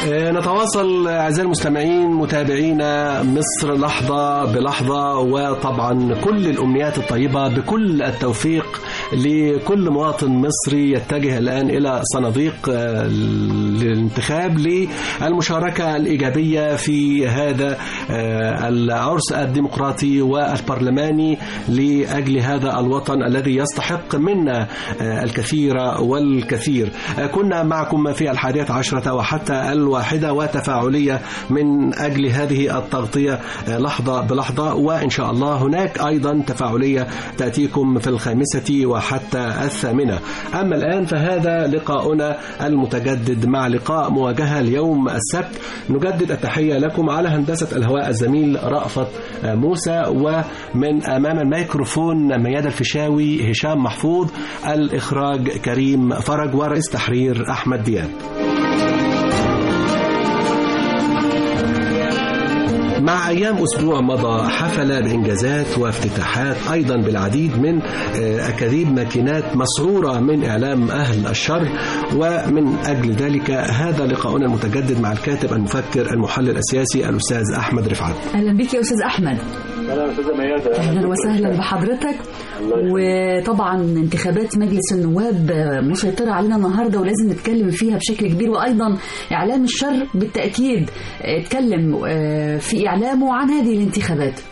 آه، نتواصل أعزائي المستمعين متابعينا مصر لحظة بلحظة وطبعا كل الأمنيات الطيبة بكل التوفيق لكل مواطن مصري يتجه الآن إلى صناديق آه، الانتخاب للمشاركة الإيجابية في هذا آه، العرس الديمقراطي والبرلماني لأجل هذا الوطن الذي يستحق منا آه، الكثير والكثير آه، كنا معكم في الحادية عشرة وحتى الواحدة وتفاعلية من أجل هذه التغطية آه، لحظة بلحظة وإن شاء الله هناك أيضا تفاعلية تأتيكم في الخامسة وحتى الثامنة أما الآن فهذا لقاؤنا المتجدد مع لقاء مواجهة اليوم السبت نجدد التحية لكم على هندسة الهواء الزميل رأفت آه، موسى ومن أمام الميكروفون ميادة الفيشاوي هشام محفوظ الإخراج كريم فرج ورئيس تحرير أحمد دياب مع أيام أسبوع مضى حفل بإنجازات وافتتاحات أيضا بالعديد من آه، أكاذيب ماكينات مسعورة من إعلام أهل الشر ومن أجل ذلك هذا لقاؤنا المتجدد مع الكاتب المفكر المحلل السياسي الأستاذ أحمد رفعت اهلا بك يا استاذ احمد اهلا استاذه ميادة اهلا وسهلا بحضرتك وطبعا انتخابات مجلس النواب مسيطره علينا النهارده ولازم نتكلم فيها بشكل كبير وايضا اعلام الشر بالتاكيد اتكلم آه، في اعلامه عن هذه الانتخابات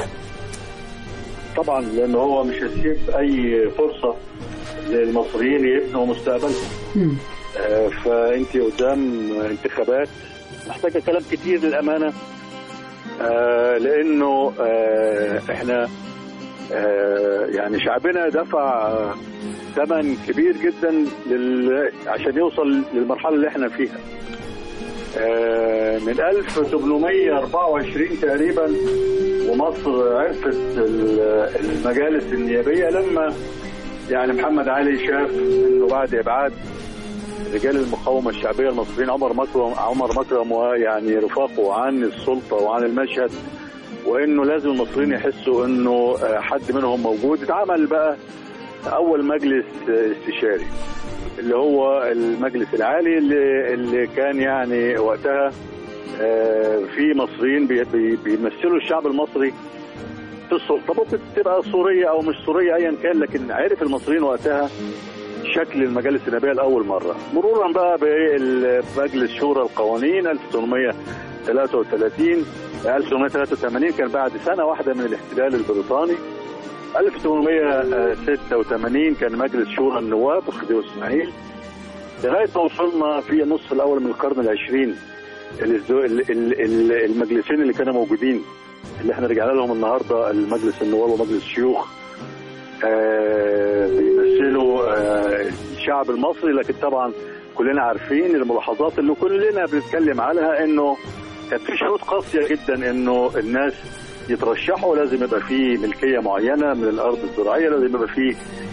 طبعا لان هو مش هيسيب اي فرصه للمصريين يبنوا مستقبلهم مم. آه، فانت قدام انتخابات محتاجه كلام كتير للامانه آه، لانه آه، احنا آه، يعني شعبنا دفع آه، ثمن كبير جدا لل... عشان يوصل للمرحله اللي احنا فيها آه، من 1824 تقريبا ومصر عرفت ال- المجالس النيابيه لما يعني محمد علي شاف انه بعد ابعاد رجال المقاومه الشعبيه المصريين عمر مكرم عمر مكرم ويعني رفاقه عن السلطه وعن المشهد وانه لازم المصريين يحسوا انه آه، حد منهم موجود اتعمل بقى اول مجلس آه، استشاري اللي هو المجلس العالي اللي, اللي كان يعني وقتها آه، في مصريين بي- بي- بيمثلوا الشعب المصري في السلطه ممكن تبقى سوريه او مش سوريه ايا كان لكن عرف المصريين وقتها شكل المجالس النيابيه لاول مره مرورا بقى بمجلس شورى القوانين 1833 1883 كان بعد سنه واحده من الاحتلال البريطاني 1886 كان مجلس شورى النواب خديوي اسماعيل لغايه ما وصلنا في النصف الاول من القرن العشرين الازدو- ال- ال- ال- المجلسين اللي كانوا موجودين اللي احنا رجعنا لهم النهارده المجلس النواب ومجلس الشيوخ آه، بيمثلوا آه، الشعب المصري لكن طبعا كلنا عارفين الملاحظات اللي كلنا بنتكلم عليها انه كانت في شروط قاسيه جدا انه الناس يترشحوا لازم يبقى في ملكيه معينه من الارض الزراعيه لازم يبقى في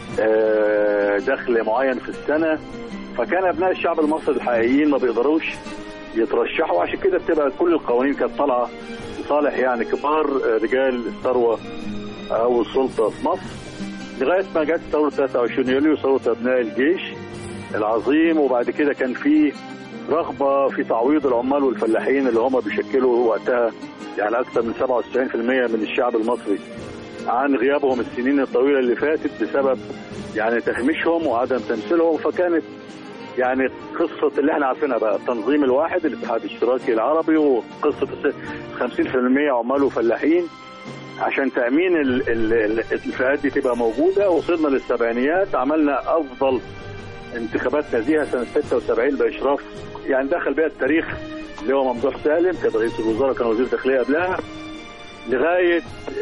آه، دخل معين في السنه فكان ابناء الشعب المصري الحقيقيين ما بيقدروش يترشحوا عشان كده بتبقى كل القوانين كانت طالعه لصالح يعني كبار آه، رجال الثروه او السلطه في مصر لغايه ما جت ثوره 23 يوليو ثوره ابناء الجيش العظيم وبعد كده كان في رغبه في تعويض العمال والفلاحين اللي هم بيشكلوا وقتها يعني اكثر من 97% من الشعب المصري عن غيابهم السنين الطويله اللي فاتت بسبب يعني تهميشهم وعدم تمثيلهم فكانت يعني قصة اللي احنا عارفينها بقى التنظيم الواحد الاتحاد الاشتراكي العربي وقصة 50% عمال وفلاحين عشان تأمين ال- ال- ال- الفئات دي تبقى موجودة وصلنا للسبعينيات عملنا أفضل انتخابات نزيهة سنة 76 بإشراف يعني دخل بها التاريخ اللي هو ممدوح سالم كان رئيس الوزراء كان وزير الداخلية قبلها لغاية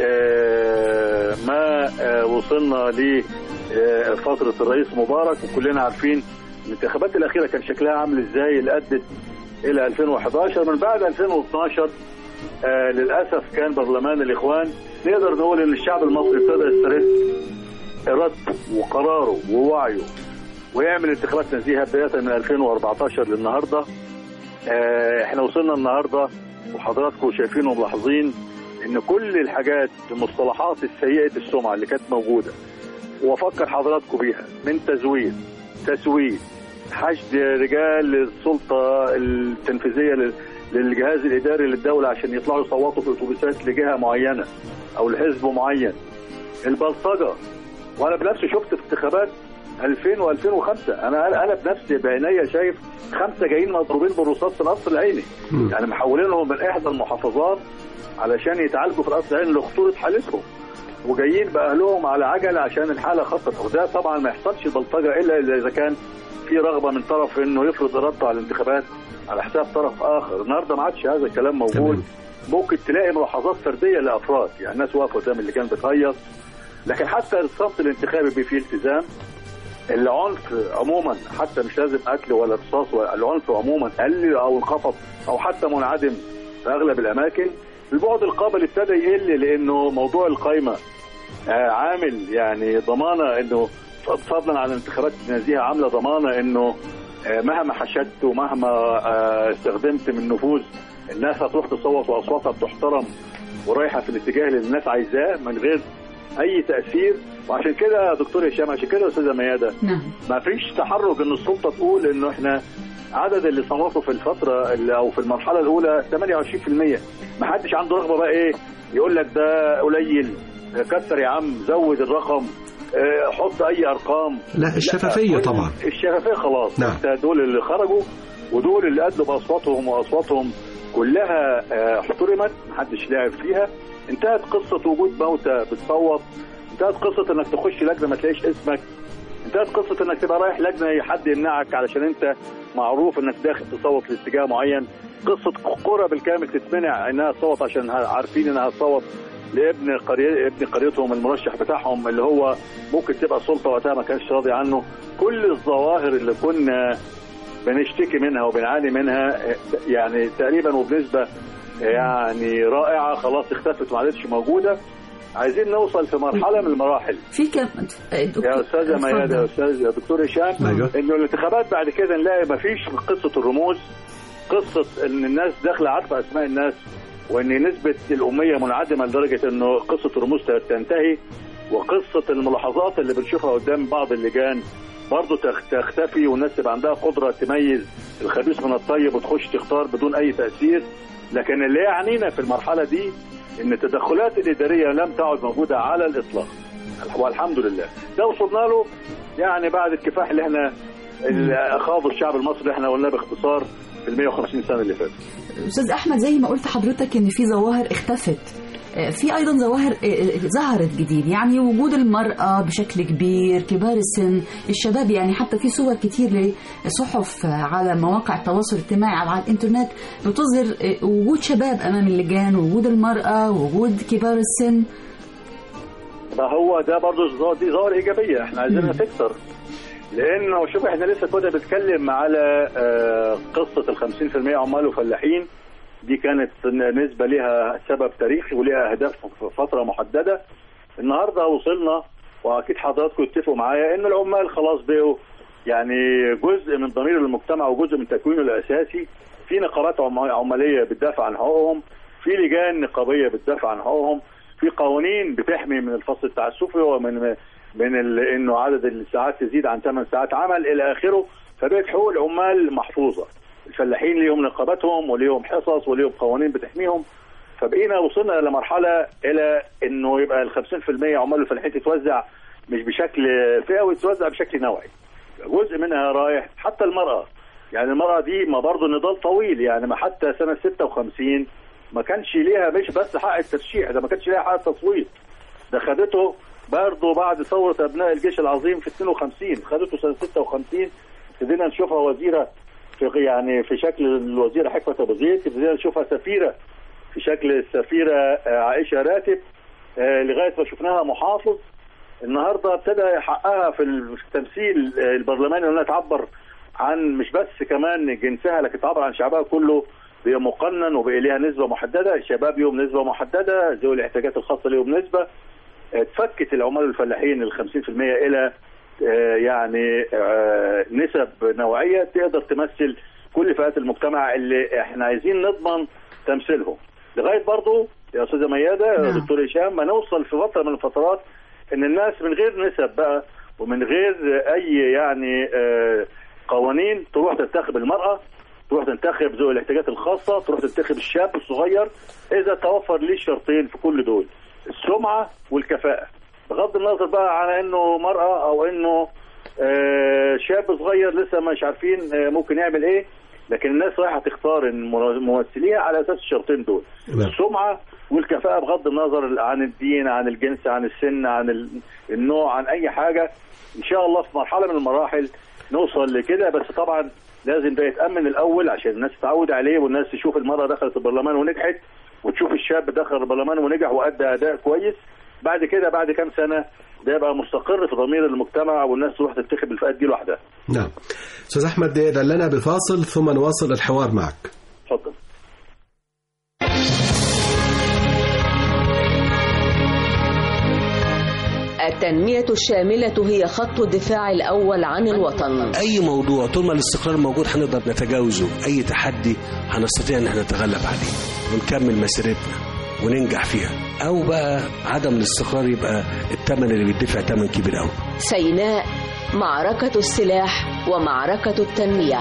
آه، ما آه، وصلنا لفترة الرئيس مبارك وكلنا عارفين الانتخابات الأخيرة كان شكلها عامل ازاي اللي أدت إلى 2011 من بعد 2012 آه للأسف كان برلمان الإخوان نقدر نقول إن الشعب المصري ابتدى يسترد إرادته وقراره ووعيه ويعمل انتخابات نزيهة بداية من 2014 للنهاردة آه احنا وصلنا النهاردة وحضراتكم شايفين وملاحظين ان كل الحاجات المصطلحات السيئة السمعة اللي كانت موجودة وافكر حضراتكم بيها من تزوير تسويد حشد رجال السلطه التنفيذيه لل- للجهاز الاداري للدوله عشان يطلعوا يصوتوا في اتوبيسات لجهه معينه او لحزب معين البلطجه وانا بنفسي شفت في انتخابات 2000 و2005 انا انا بنفسي بعينيا شايف خمسه جايين مضروبين بالرصاص في القصر العيني مم. يعني محولينهم من احدى المحافظات علشان يتعالجوا في القصر العيني لخطوره حالتهم وجايين باهلهم على عجله عشان الحاله خاصه وده طبعا ما يحصلش بلطجه الا إلا اذا كان في رغبه من طرف انه يفرض ارادته على الانتخابات على حساب طرف اخر النهارده ما عادش هذا الكلام موجود تمام. ممكن تلاقي ملاحظات فرديه لافراد يعني الناس واقفه قدام اللجان بتهيص لكن حتى الصف الانتخابي بي فيه التزام العنف عموما حتى مش لازم قتل ولا رصاص ولا العنف عموما قل او انخفض او حتى منعدم في اغلب الاماكن البعد القابل ابتدى يقل لانه موضوع القايمه آه، عامل يعني ضمانه انه فضلا عن الانتخابات النزيهه عامله ضمانه انه آه، مهما حشدت ومهما آه، استخدمت من نفوذ الناس هتروح تصوت واصواتها بتحترم ورايحه في الاتجاه اللي الناس عايزاه من غير اي تاثير وعشان كده يا دكتور هشام عشان كده يا استاذه مياده نعم ما فيش تحرك ان السلطه تقول انه احنا عدد اللي صوتوا في الفتره اللي او في المرحله الاولى 28% ما حدش عنده رغبه بقى ايه يقول لك ده قليل كتر يا عم زود الرقم اه، حط اي ارقام لا الشفافية كل- طبعا الشفافيه خلاص نعم. انت دول اللي خرجوا ودول اللي ادوا باصواتهم واصواتهم كلها اه، احترمت محدش لعب فيها انتهت قصه وجود موتى بتصوت انتهت قصه انك تخش لجنه ما تلاقيش اسمك انتهت قصه انك تبقى رايح لجنه حد يمنعك علشان انت معروف انك داخل تصوت لاتجاه معين قصه قرى بالكامل تتمنع انها تصوت عشان عارفين انها تصوت لابن قرية ابن قريتهم المرشح بتاعهم اللي هو ممكن تبقى السلطه وقتها ما كانش راضي عنه كل الظواهر اللي كنا بنشتكي منها وبنعاني منها يعني تقريبا وبنسبه يعني رائعه خلاص اختفت وما عادتش موجوده عايزين نوصل في مرحله من المراحل في كم يا استاذه ميادة يا استاذ يا دكتور هشام أيوة. انه الانتخابات بعد كده نلاقي مفيش قصه الرموز قصه ان الناس داخله عارفه اسماء الناس وان نسبه الاميه منعدمه لدرجه انه قصه الرموز تنتهي وقصه الملاحظات اللي بنشوفها قدام بعض اللجان برضه تخ- تختفي والناس تبقى عندها قدره تميز الخبيث من الطيب وتخش تختار بدون اي تاثير لكن اللي يعنينا في المرحله دي ان التدخلات الاداريه لم تعد موجوده على الاطلاق والحمد لله ده وصلنا له يعني بعد الكفاح اللي احنا اللي خاضه الشعب المصري اللي احنا قلناه باختصار في ال 150 سنه اللي فاتت استاذ احمد زي ما قلت حضرتك ان في ظواهر اختفت آه، في ايضا ظواهر آه، آه، ظهرت جديد يعني وجود المراه بشكل كبير كبار السن الشباب يعني حتى في صور كتير لصحف آه، على مواقع التواصل الاجتماعي او على الانترنت بتظهر آه، وجود شباب امام اللجان وجود المراه وجود كبار السن فهو ده برضه ظا- دي ظاهره ايجابيه احنا عايزينها مم. تكتر لانه شوف احنا لسه كنا بنتكلم على آه، قصه ال 50% عمال وفلاحين دي كانت نسبه لها سبب تاريخي ولها اهداف في فتره محدده النهارده وصلنا واكيد حضراتكم تتفقوا معايا ان العمال خلاص بقوا يعني جزء من ضمير المجتمع وجزء من تكوينه الاساسي في نقابات عم- عماليه بتدافع عن حقوقهم في لجان نقابيه بتدافع عن حقوقهم في قوانين بتحمي من الفصل التعسفي ومن من ال- انه عدد الساعات تزيد عن 8 ساعات عمل الى اخره فبقت حقوق العمال محفوظه الفلاحين ليهم نقاباتهم وليهم حصص وليهم قوانين بتحميهم فبقينا وصلنا الى مرحله الى انه يبقى ال 50% عمال الفلاحين تتوزع مش بشكل فئوي تتوزع بشكل نوعي جزء منها رايح حتى المراه يعني المراه دي ما برضه نضال طويل يعني ما حتى سنه 56 ما كانش ليها مش بس حق الترشيح ده ما كانش ليها حق التصويت ده خدته برضه بعد ثوره ابناء الجيش العظيم في 52 خدته سنه 56 ابتدينا نشوفها وزيره في يعني في شكل الوزيره حكمه ابو زيد ابتدينا نشوفها سفيره في شكل السفيره آه، عائشه راتب آه، لغايه ما شفناها محافظ النهارده ابتدى حقها في التمثيل آه، البرلماني انها تعبر عن مش بس كمان جنسها لكن تعبر عن شعبها كله بقى مقنن وبقى ليها نسبه محدده الشباب ليهم نسبه محدده ذوي الاحتياجات الخاصه ليهم نسبه اتفكت العمال الفلاحين ال 50% الى آه، يعني آه، نسب نوعيه تقدر تمثل كل فئات المجتمع اللي احنا عايزين نضمن تمثيلهم لغايه برضو يا استاذه مياده يا نعم. دكتور هشام ما نوصل في فتره من الفترات ان الناس من غير نسب بقى ومن غير اي يعني آه، قوانين تروح تنتخب المراه تروح تنتخب ذوي الاحتياجات الخاصه تروح تنتخب الشاب الصغير اذا توفر ليه شرطين في كل دول السمعه والكفاءه بغض النظر بقى على انه مراه او انه آه، شاب صغير لسه مش عارفين آه، ممكن يعمل ايه لكن الناس رايحه تختار الم- ممثليها على اساس الشرطين دول نعم. السمعه والكفاءه بغض النظر عن الدين عن الجنس عن السن عن ال- النوع عن اي حاجه ان شاء الله في مرحله من المراحل نوصل لكده بس طبعا لازم ده يتامن الاول عشان الناس تتعود عليه والناس تشوف المراه دخلت البرلمان ونجحت وتشوف الشاب دخل البرلمان ونجح وادى اداء كويس بعد كده بعد كام سنه ده يبقى مستقر في ضمير المجتمع والناس تروح تنتخب الفئات دي لوحدها نعم أستاذ أحمد دلنا بالفاصل ثم نواصل الحوار معك اتفضل التنمية الشاملة هي خط الدفاع الأول عن الوطن اي موضوع طول ما الاستقرار موجود هنقدر نتجاوزه اي تحدي هنستطيع ان احنا نتغلب عليه ونكمل مسيرتنا وننجح فيها او بقى عدم الاستقرار يبقى الثمن اللي بيدفع ثمن كبير قوي سيناء معركة السلاح ومعركة التنمية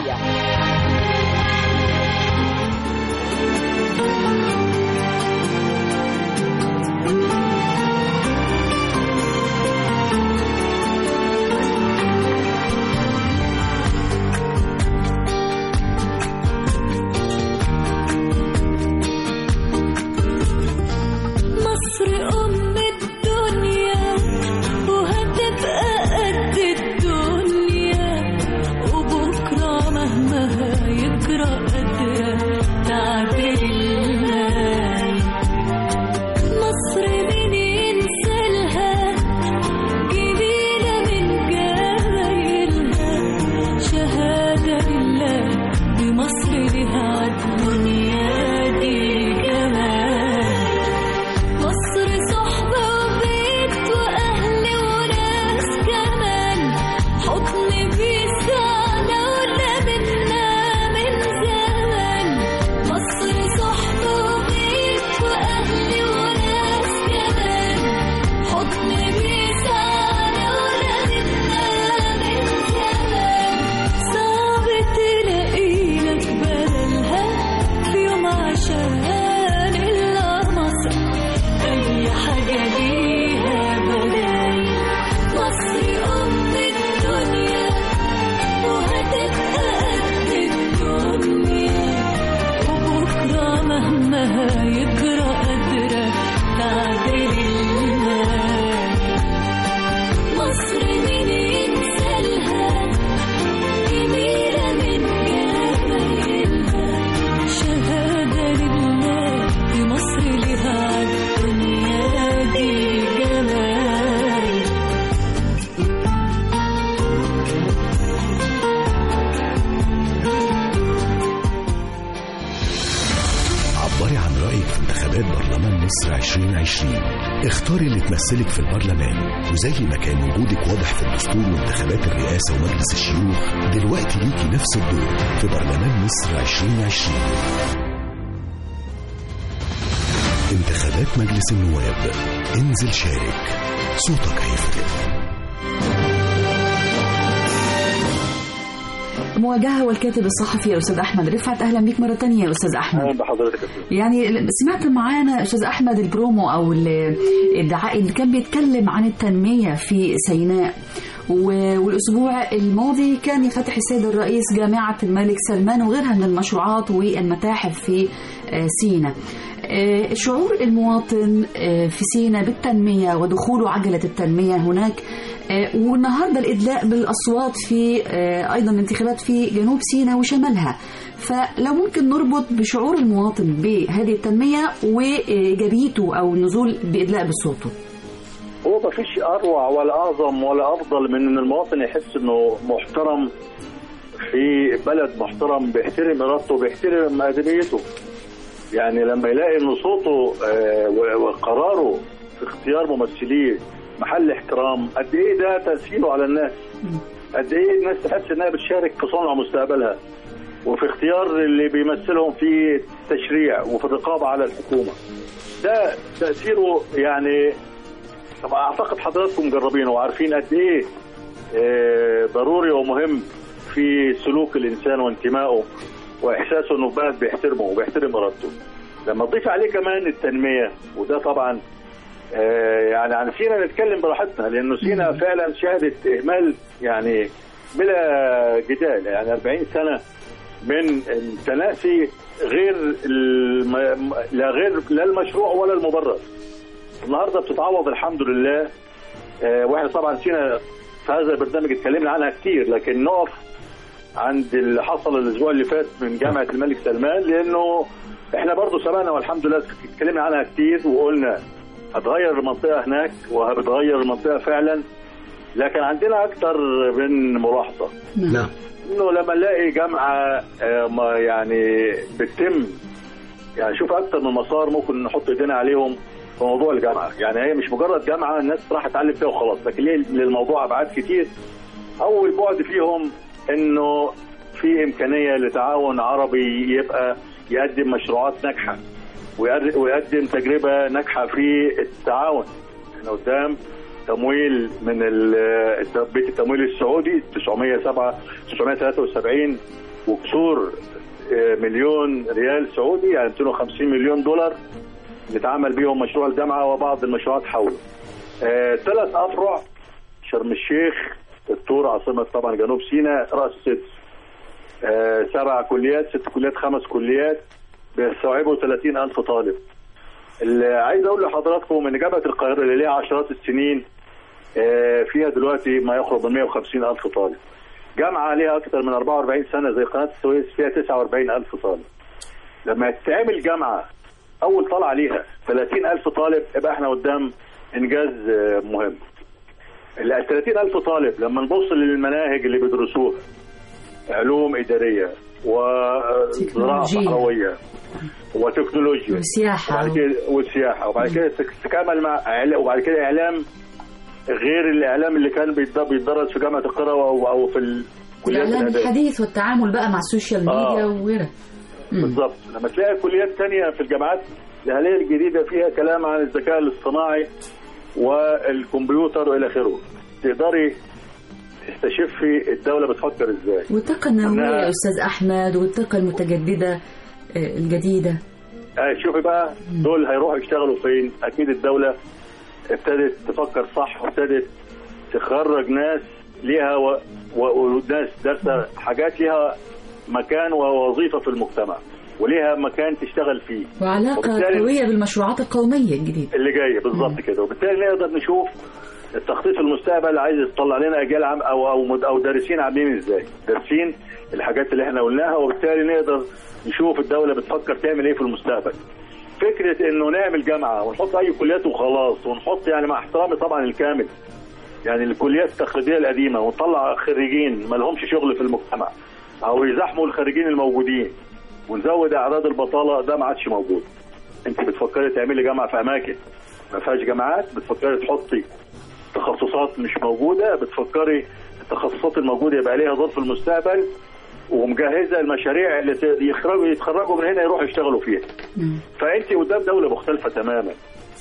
مصر أم الدنيا وهتبقى قد الدنيا وبكرة مهما هيجرى قادرة تعدل المال مصر مين ينسالها جميلة من جمايلها شهادة لله دي مصر لها عالدنيا دي جمال مصر صحبة وبيت وأهل وناس كمان حضن بيسعنا ولا منا من زمان مصر صحبة وبيت وأهل وناس كمان حضن بيسعنا ولا منا من زمان صعب تلاقي لك بدلها في يوم عشان إلا مصر أي حاجة ليها بدايل مصر أم الدنيا وهتبقى قد الدنيا وبكرة مهما هيجرى قادرة تعدل المال مصر مين ينسالها جميلة من جمايلها شهادة لله دي مصر لها عالدنيا دي جمال عبري عن رأيك في انتخابات برلمان مصر 2020 اختاري اللي تمثلك في البرلمان وزي ما كان وجودك واضح في الدستور وانتخابات الرئاسة ومجلس الشيوخ دلوقتي ليكي نفس الدور في برلمان مصر 2020 انتخابات مجلس النواب انزل شارك صوتك هيفرق مواجهة والكاتب الصحفي الأستاذ أحمد رفعت أهلا بك مرة تانية يا أستاذ أحمد اهلا بحضرتك يا أستاذ. يعني سمعت معانا أستاذ أحمد البرومو أو ال- الدعاء اللي كان بيتكلم عن التنمية في سيناء و- والأسبوع الماضي كان يفتح السيد الرئيس جامعة الملك سلمان وغيرها من المشروعات والمتاحف في آه، سيناء آه، شعور المواطن آه، في سيناء بالتنمية ودخوله عجلة التنمية هناك آه، والنهارده الإدلاء بالأصوات في آه، أيضا الانتخابات في جنوب سيناء وشمالها فلو ممكن نربط بشعور المواطن بهذه التنمية وإيجابيته أو النزول بإدلاء بصوته هو ما فيش اروع ولا اعظم ولا افضل من ان المواطن يحس انه محترم في بلد محترم بيحترم ارادته بيحترم ادميته يعني لما يلاقي ان صوته آه، و- وقراره في اختيار ممثليه محل احترام قد ايه ده تاثيره على الناس قد ايه الناس تحس انها بتشارك في صنع مستقبلها وفي اختيار اللي بيمثلهم في التشريع وفي الرقابه على الحكومه ده تاثيره يعني طبعا اعتقد حضراتكم مجربينه وعارفين قد ايه آه، ضروري ومهم في سلوك الانسان وانتمائه واحساسه انه بلد بيحترمه وبيحترم ارادته لما تضيف عليه كمان التنميه وده طبعا آه، يعني عن سينا نتكلم براحتنا لانه سينا فعلا شهدت اهمال يعني بلا جدال يعني 40 سنه من التناسي غير الم... لا غير لا المشروع ولا المبرر النهارده بتتعوض الحمد لله آه، واحنا طبعا سينا في هذا البرنامج اتكلمنا عنها كتير لكن نقف عند اللي حصل الاسبوع اللي فات من جامعه الملك سلمان لانه احنا برضو سبقنا والحمد لله اتكلمنا عنها كتير وقلنا هتغير المنطقه هناك وهتغير المنطقه فعلا لكن عندنا اكتر من ملاحظه نعم انه لما نلاقي جامعه آه، ما يعني بتتم يعني شوف اكتر من مسار ممكن نحط ايدينا عليهم في موضوع الجامعه يعني هي مش مجرد جامعه الناس راح تتعلم فيها وخلاص لكن ليه للموضوع ابعاد كتير اول بعد فيهم انه في امكانيه لتعاون عربي يبقى يقدم مشروعات ناجحه ويقد- ويقدم تجربه ناجحه في التعاون احنا قدام تمويل من ال- بيت التمويل السعودي 907 973 وكسور آه، مليون ريال سعودي يعني 250 مليون دولار نتعامل بيهم مشروع الجامعه وبعض المشروعات حوله. آه، ثلاث افرع شرم الشيخ الطور عاصمه طبعا جنوب سيناء راس سدس آه، سبع كليات ست كليات خمس كليات بيستوعبوا 30 ألف طالب اللي عايز أقول لحضراتكم إن جامعة القاهرة اللي ليها عشرات السنين آه، فيها دلوقتي ما يقرب من 150 ألف طالب جامعة ليها أكثر من 44 سنة زي قناة السويس فيها 49 ألف طالب لما تعمل جامعة أول طلعة ليها 30 ألف طالب يبقى إحنا قدام إنجاز آه، مهم ال 30 ألف طالب لما نبص للمناهج اللي بيدرسوها علوم إدارية وزراعة تكنولوجيا. صحراوية وتكنولوجيا والسياحة. وبعد كده والسياحة وبعد كده تكمل مع إعلا- وبعد كده إعلام غير الإعلام اللي كان بيتد- بيتدرس في جامعة القرى أو أو في الكليات الإعلام الأدبية الحديث والتعامل بقى مع السوشيال ميديا آه. وغيرها مم. بالظبط لما تلاقي كليات تانية في الجامعات الأهلية الجديدة فيها كلام عن الذكاء الاصطناعي والكمبيوتر وإلى آخره تقدري تستشفي الدولة بتفكر إزاي والطاقة النووية إنها- يا أستاذ أحمد والطاقة المتجددة آه، الجديدة آه، شوفي بقى دول هيروحوا يشتغلوا فين اكيد الدوله ابتدت تفكر صح وابتدت تخرج ناس ليها و... و... وناس دارسه حاجات ليها مكان ووظيفه في المجتمع وليها مكان تشتغل فيه وعلاقة وبالتالي- قوية بالمشروعات القومية الجديدة اللي جايه بالظبط كده وبالتالي نقدر نشوف التخطيط في المستقبل عايز يطلع لنا اجيال عام او او مد- او دارسين عاملين ازاي دارسين الحاجات اللي احنا قلناها وبالتالي نقدر نشوف الدوله بتفكر تعمل ايه في المستقبل فكره انه نعمل جامعه ونحط اي كليات وخلاص ونحط يعني مع احترامي طبعا الكامل يعني الكليات التقليديه القديمه ونطلع خريجين ما لهمش شغل في المجتمع او يزاحموا الخريجين الموجودين ونزود اعداد البطاله ده ما عادش موجود انت بتفكري تعملي جامعه في اماكن ما فيهاش جامعات بتفكري تحطي تخصصات مش موجوده بتفكري التخصصات الموجوده يبقى ليها دور في المستقبل ومجهزه المشاريع اللي ت- يخرجوا يتخرجوا من هنا يروحوا يشتغلوا فيها مم. فانت قدام دوله مختلفه تماما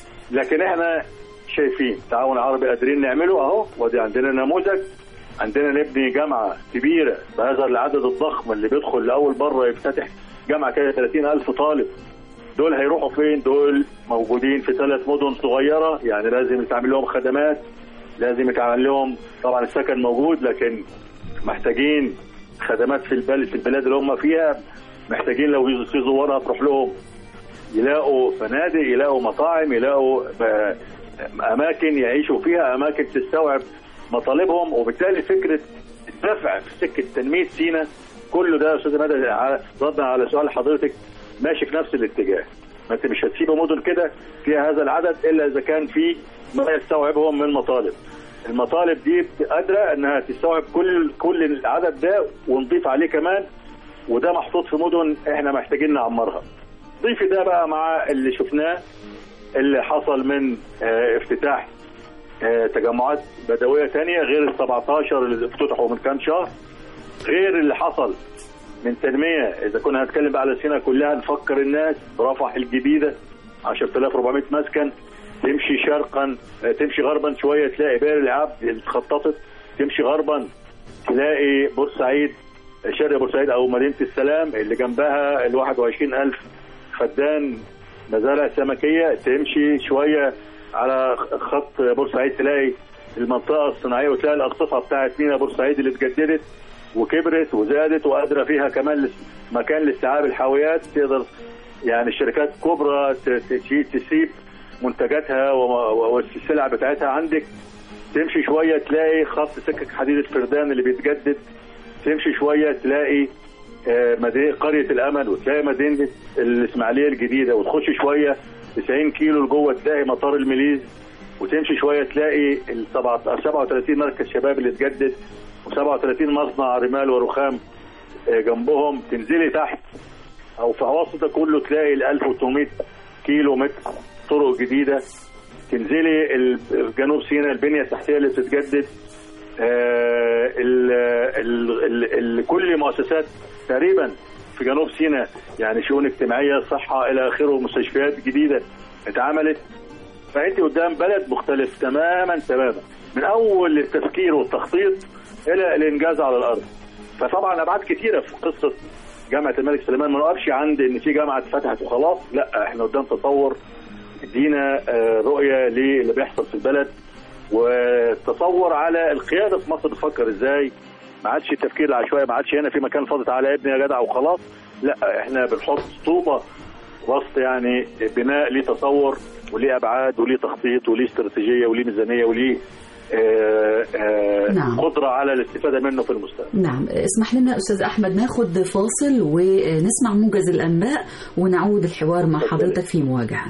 لكن احنا شايفين تعاون عربي قادرين نعمله اهو ودي عندنا نموذج عندنا نبني جامعه كبيره بهذا العدد الضخم اللي بيدخل لاول مره يفتتح جامعه كده 30 الف طالب دول هيروحوا فين دول موجودين في ثلاث مدن صغيره يعني لازم يتعمل لهم خدمات لازم يتعمل لهم طبعا السكن موجود لكن محتاجين خدمات في البلد في البلاد اللي هم فيها محتاجين لو في زوار هتروح لهم يلاقوا فنادق يلاقوا مطاعم يلاقوا آه، اماكن يعيشوا فيها اماكن تستوعب مطالبهم وبالتالي فكره الدفع في سكه تنميه سينا كله ده يا استاذ مدى على- ردا على سؤال حضرتك ماشي في نفس الاتجاه ما انت مش هتسيب مدن كده فيها هذا العدد الا اذا كان في ما يستوعبهم من مطالب المطالب دي قادره انها تستوعب كل كل العدد ده ونضيف عليه كمان وده محطوط في مدن احنا محتاجين نعمرها ضيفي ده بقى مع اللي شفناه اللي حصل من آه، افتتاح آه، تجمعات بدويه تانية غير ال 17 اللي افتتحوا من كام شهر غير اللي حصل من تنميه اذا كنا هنتكلم بقى على سينا كلها نفكر الناس برفح الجديده 10400 مسكن تمشي شرقا آه، تمشي غربا شويه تلاقي بئر العبد اللي اتخططت تمشي غربا تلاقي بورسعيد شرق بورسعيد او مدينه السلام اللي جنبها ال 21000 فدان مزارع سمكيه تمشي شويه على خط بورسعيد تلاقي المنطقه الصناعيه وتلاقي الارصفه بتاعت مينا بورسعيد اللي اتجددت وكبرت وزادت وقادره فيها كمان لس- مكان لاستيعاب الحاويات تقدر يعني الشركات كبرى ت- ت- تسيب منتجاتها وم- والسلع بتاعتها عندك تمشي شويه تلاقي خط سكك حديد الفردان اللي بيتجدد تمشي شويه تلاقي آه، مدينه قريه الامل وتلاقي مدينه الاسماعيليه الجديده وتخش شويه 90 كيلو لجوه تلاقي مطار المليز وتمشي شويه تلاقي ال 37 مركز شباب اللي اتجدد و37 مصنع رمال ورخام آه، جنبهم تنزلي تحت او في وسط ده كله تلاقي ال 1800 كيلو متر طرق جديده تنزلي ال- جنوب سيناء البنيه التحتيه اللي بتتجدد آه، ال ال ال ال كل مؤسسات تقريبا في جنوب سيناء يعني شؤون اجتماعيه صحه الى اخره مستشفيات جديده اتعملت فانت قدام بلد مختلف تماما تماما من اول التفكير والتخطيط الى الانجاز على الارض فطبعا ابعاد كثيره في قصه جامعه الملك سليمان ما نقفش عند ان في جامعه اتفتحت وخلاص لا احنا قدام تطور ادينا آه، رؤيه للي بيحصل في البلد وتصور على القياده في مصر بتفكر ازاي ما عادش التفكير العشوائي ما عادش هنا في مكان فاضي تعالى ابني يا جدع وخلاص لا احنا بنحط طوبه وسط يعني بناء ليه تصور وليه ابعاد وليه تخطيط وليه استراتيجيه وليه ميزانيه وليه آه، آه، نعم. قدره على الاستفاده منه في المستقبل نعم اسمح لنا أستاذ أحمد ناخد فاصل ونسمع موجز الأنباء ونعود الحوار مع اتفضلي. حضرتك في مواجهة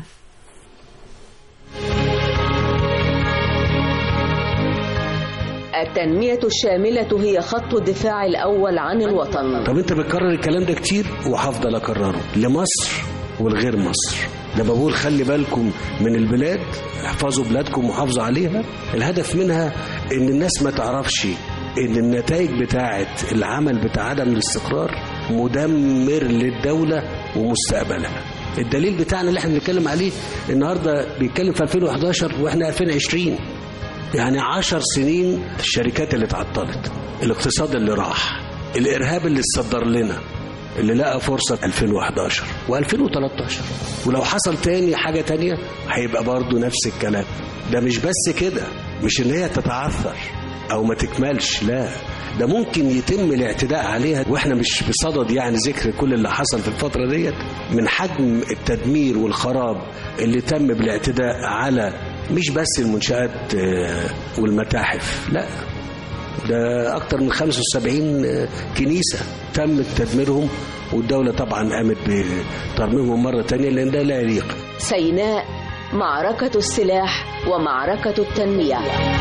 التنمية الشاملة هي خط الدفاع الأول عن الوطن طب انت بتكرر الكلام ده كتير وهفضل اكرره لمصر والغير مصر لما بقول خلي بالكم من البلاد احفظوا بلادكم وحافظوا عليها الهدف منها ان الناس ما تعرفش ان النتائج بتاعه العمل بتاع عدم الاستقرار مدمر للدوله ومستقبلها الدليل بتاعنا اللي احنا بنتكلم عليه النهارده بيتكلم في 2011 واحنا 2020 يعني عشر سنين الشركات اللي اتعطلت الاقتصاد اللي راح الارهاب اللي اتصدر لنا اللي لقى فرصة 2011 و2013 ولو حصل تاني حاجة تانية هيبقى برضو نفس الكلام ده مش بس كده مش ان هي تتعثر او ما تكملش لا ده ممكن يتم الاعتداء عليها واحنا مش بصدد يعني ذكر كل اللي حصل في الفترة ديت من حجم التدمير والخراب اللي تم بالاعتداء على مش بس المنشآت آه، والمتاحف لا ده أكتر من 75 كنيسة تم تدميرهم والدولة طبعا قامت بترميمهم مرة تانية لأن ده لا يليق سيناء معركة السلاح ومعركة التنمية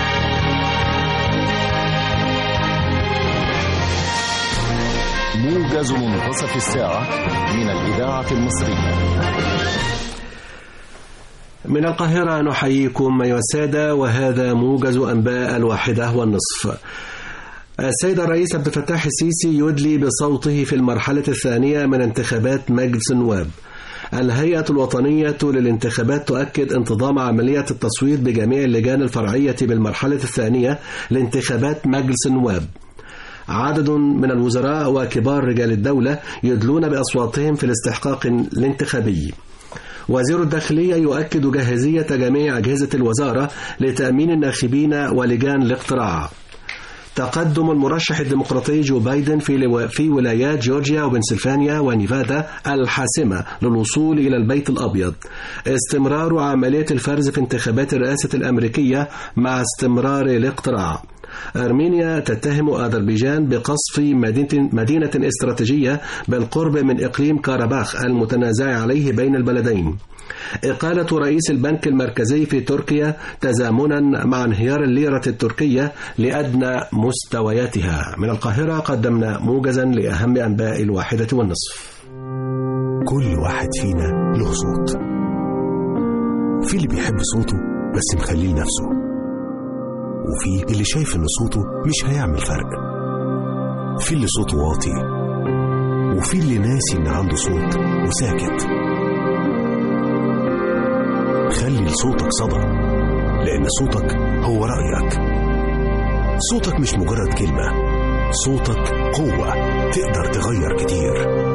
موجز منتصف الساعة من الإذاعة المصرية من القاهرة نحييكم أيها السادة وهذا موجز أنباء الواحدة والنصف السيد الرئيس عبد الفتاح السيسي يدلي بصوته في المرحلة الثانية من انتخابات مجلس النواب الهيئة الوطنية للانتخابات تؤكد انتظام عملية التصويت بجميع اللجان الفرعية بالمرحلة الثانية لانتخابات مجلس النواب عدد من الوزراء وكبار رجال الدولة يدلون بأصواتهم في الاستحقاق الانتخابي وزير الداخلية يؤكد جاهزية جميع أجهزة الوزارة لتأمين الناخبين ولجان الاقتراع تقدم المرشح الديمقراطي جو بايدن في لو... في ولايات جورجيا وبنسلفانيا ونيفادا الحاسمة للوصول إلى البيت الأبيض استمرار عملية الفرز في انتخابات الرئاسة الأمريكية مع استمرار الاقتراع أرمينيا تتهم أذربيجان بقصف مدينة, مدينة استراتيجية بالقرب من إقليم كاراباخ المتنازع عليه بين البلدين إقالة رئيس البنك المركزي في تركيا تزامنا مع انهيار الليرة التركية لأدنى مستوياتها من القاهرة قدمنا موجزا لأهم أنباء الواحدة والنصف كل واحد فينا له صوت في اللي بيحب صوته بس مخليه لنفسه وفي اللي شايف ان صوته مش هيعمل فرق في اللي صوته واطي وفي اللي ناسي ان عنده صوت وساكت خلي لصوتك صدى لان صوتك هو رايك صوتك مش مجرد كلمه صوتك قوة تقدر تغير كتير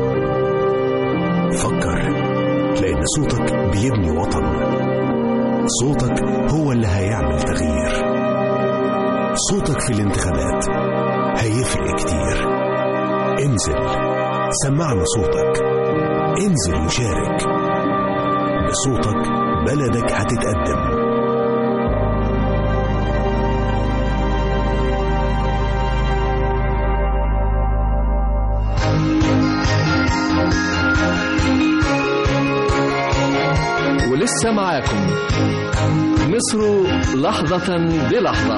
فكر لأن صوتك بيبني وطن صوتك هو اللي هيعمل تغيير صوتك في الانتخابات هيفرق كتير انزل سمعنا صوتك انزل وشارك بصوتك بلدك هتتقدم ولسه معاكم مصر لحظة بلحظة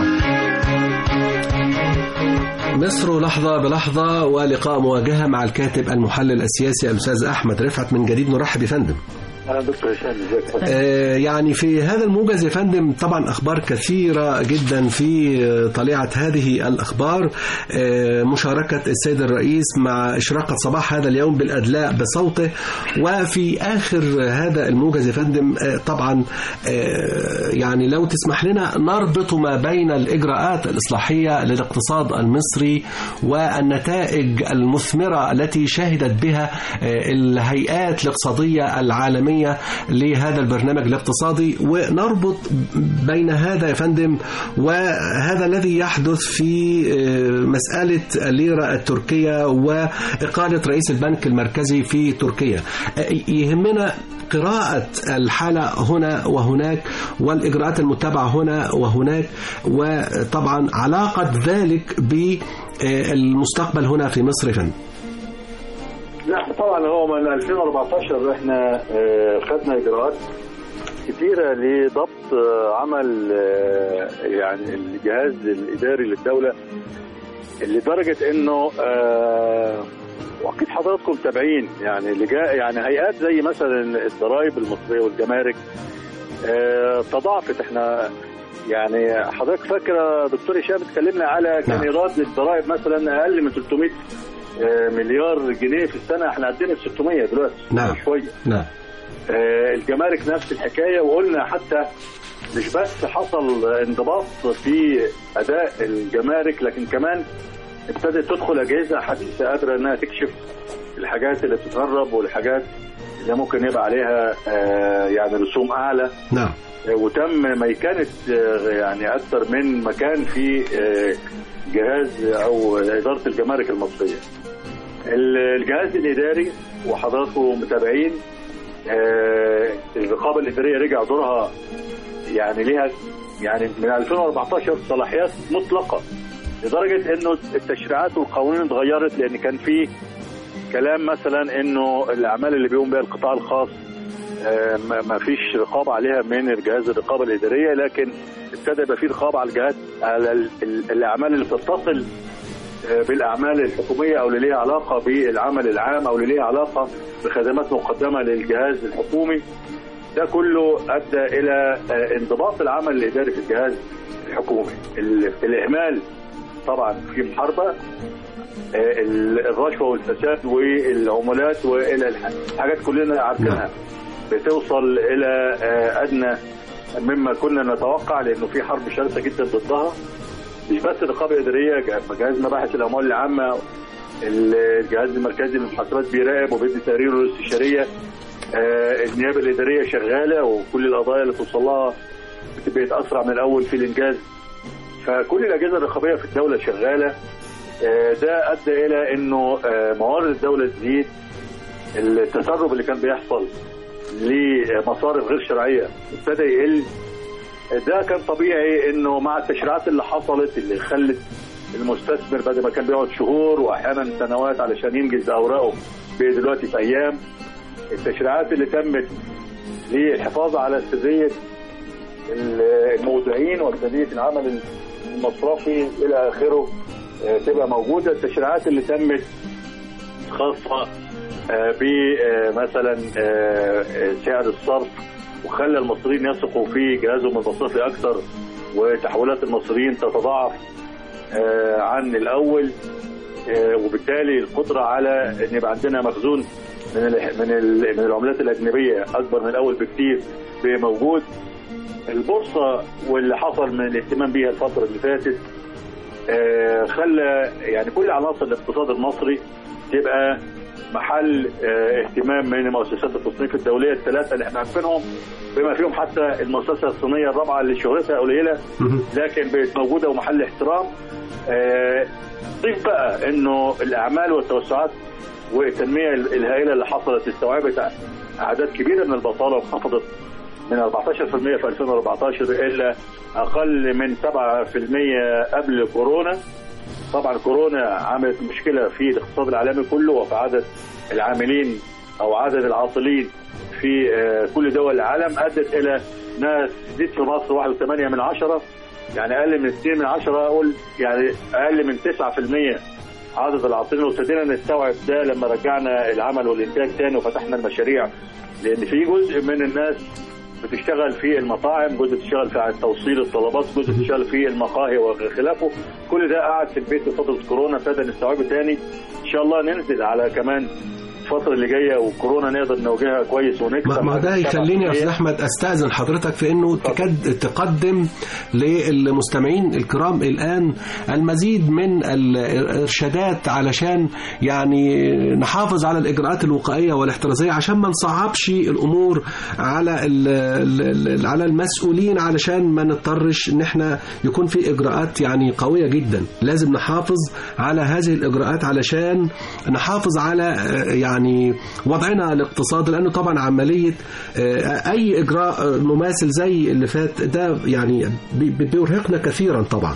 مصر لحظة بلحظة ولقاء مواجهة مع الكاتب المحلل السياسي الأستاذ أحمد رفعت من جديد نرحب يا فندم اهلا دكتور هشام ازيك آه، يعني في هذا الموجز يا فندم طبعا اخبار كثيره جدا في آه، طليعه هذه الاخبار آه، مشاركه السيد الرئيس مع اشراقه صباح هذا اليوم بالادلاء بصوته وفي اخر هذا الموجز يا فندم آه، طبعا آه، يعني لو تسمح لنا نربط ما بين الاجراءات الاصلاحيه للاقتصاد المصري والنتائج المثمره التي شهدت بها آه، الهيئات الاقتصاديه العالميه لهذا البرنامج الاقتصادي ونربط بين هذا يا فندم وهذا الذي يحدث في آه، مساله الليره التركيه واقاله رئيس البنك المركزي في تركيا آه، يهمنا قراءة الحالة هنا وهناك والإجراءات المتبعة هنا وهناك وطبعا علاقة ذلك بالمستقبل هنا في مصر يا فندم لا طبعا هو من 2014 احنا آه، خدنا اجراءات كثيره لضبط آه، عمل آه، يعني الجهاز الاداري للدوله لدرجه انه آه، واكيد حضراتكم متابعين يعني اللي جاء يعني هيئات زي مثلا الضرائب المصريه والجمارك آه، تضاعفت احنا يعني حضرتك فاكره دكتور هشام اتكلمنا على كان نعم. ايراد للضرائب مثلا اقل من 300 آه، مليار جنيه في السنه احنا عدينا ال 600 دلوقتي نعم. شويه نعم آه، الجمارك نفس الحكايه وقلنا حتى مش بس حصل انضباط في اداء الجمارك لكن كمان ابتدت تدخل اجهزه حديثه قادره انها تكشف الحاجات اللي بتتهرب والحاجات اللي ممكن يبقى عليها آه، يعني رسوم اعلى نعم آه، وتم ميكنه آه، يعني اكثر من مكان في آه، جهاز او اداره الجمارك المصريه. ال- الجهاز الاداري وحضراتكم متابعين آه، الرقابه الاداريه رجع دورها يعني ليها يعني من 2014 صلاحيات مطلقه لدرجه انه التشريعات والقوانين اتغيرت لان كان في كلام مثلا انه الاعمال اللي بيقوم بها القطاع الخاص آه، ما ما فيش رقابه عليها من جهاز الرقابه الاداريه لكن ابتدى يبقى في رقابه على الجهات على ال- ال- الاعمال اللي بتتصل آه، بالاعمال الحكوميه او اللي ليها علاقه بالعمل العام او اللي ليها علاقه بخدمات مقدمه للجهاز الحكومي ده كله ادى الى آه، انضباط العمل الاداري في الجهاز الحكومي ال- الاهمال طبعا في محاربه آه، ال- الرشوه والفساد والعمولات والى الح- حاجات كلنا عارفينها بتوصل الى آه، ادنى مما كنا نتوقع لانه في حرب شرسه جدا ضدها مش بس الرقابه الاداريه جه- جهاز مباحث الاموال العامه الجهاز المركزي للمحاسبات بيراقب وبيدي تقاريره الاستشاريه آه، النيابه الاداريه شغاله وكل القضايا اللي توصل لها بتبقى اسرع من الاول في الانجاز فكل الاجهزه الرقابيه في الدوله شغاله آه، ده ادى الى انه آه، موارد الدوله تزيد التسرب اللي كان بيحصل لمصارف غير شرعيه ابتدى يقل ده كان طبيعي انه مع التشريعات اللي حصلت اللي خلت المستثمر بدل ما كان بيقعد شهور واحيانا سنوات علشان ينجز اوراقه بقى دلوقتي في ايام التشريعات اللي تمت للحفاظ على سريه المودعين وسريه العمل المصرفي الى اخره آه، تبقى موجوده التشريعات اللي تمت خاصه بمثلا سعر الصرف وخلى المصريين يثقوا في جهازهم المصرفي اكثر وتحويلات المصريين تتضاعف آه، عن الاول آه، وبالتالي القدره على ان يبقى عندنا مخزون من ال من ال من العملات الاجنبيه اكبر من الاول بكثير بقى موجود البورصه واللي حصل من الاهتمام بيها الفتره اللي فاتت آه، خلى يعني كل عناصر الاقتصاد المصري تبقى محل آه، اهتمام من مؤسسات التصنيف الدوليه الثلاثه اللي احنا عارفينهم بما فيهم حتى المؤسسه الصينيه الرابعه اللي شهرتها قليله لكن بقت موجوده ومحل احترام آه، ضيف بقى انه الاعمال والتوسعات والتنميه الهائله اللي حصلت استوعبت اعداد كبيره من البطاله وانخفضت من 14% في 2014 الى اقل من 7% قبل كورونا طبعا كورونا عملت مشكله في الاقتصاد العالمي كله وفي عدد العاملين او عدد العاطلين في آه، كل دول العالم ادت الى انها تزيد في مصر 1.8 من عشرة يعني اقل من 2 من عشرة اقول يعني اقل من 9% عدد العاطلين وابتدينا نستوعب ده لما رجعنا العمل والانتاج تاني وفتحنا المشاريع لان في جزء من الناس بتشتغل في المطاعم جزء بتشتغل في توصيل الطلبات جزء بتشتغل في المقاهي وخلافه كل ده قعد في البيت في فتره كورونا ابتدى نستوعبه تاني ان شاء الله ننزل على كمان الفتره اللي جايه وكورونا نقدر نواجهها كويس ونكسب ما ما ده يخليني يا استاذ احمد استاذن حضرتك في انه تكد تقدم للمستمعين الكرام الان المزيد من الارشادات علشان يعني نحافظ على الاجراءات الوقائيه والاحترازيه عشان ما نصعبش الامور على ال ال على المسؤولين علشان ما نضطرش ان احنا يكون في اجراءات يعني قويه جدا لازم نحافظ على هذه الاجراءات علشان نحافظ على آه، يعني وضعنا الاقتصادي لانه طبعا عمليه آه، اي اجراء آه، مماثل زي اللي فات ده يعني بي- بي- بيرهقنا كثيرا طبعا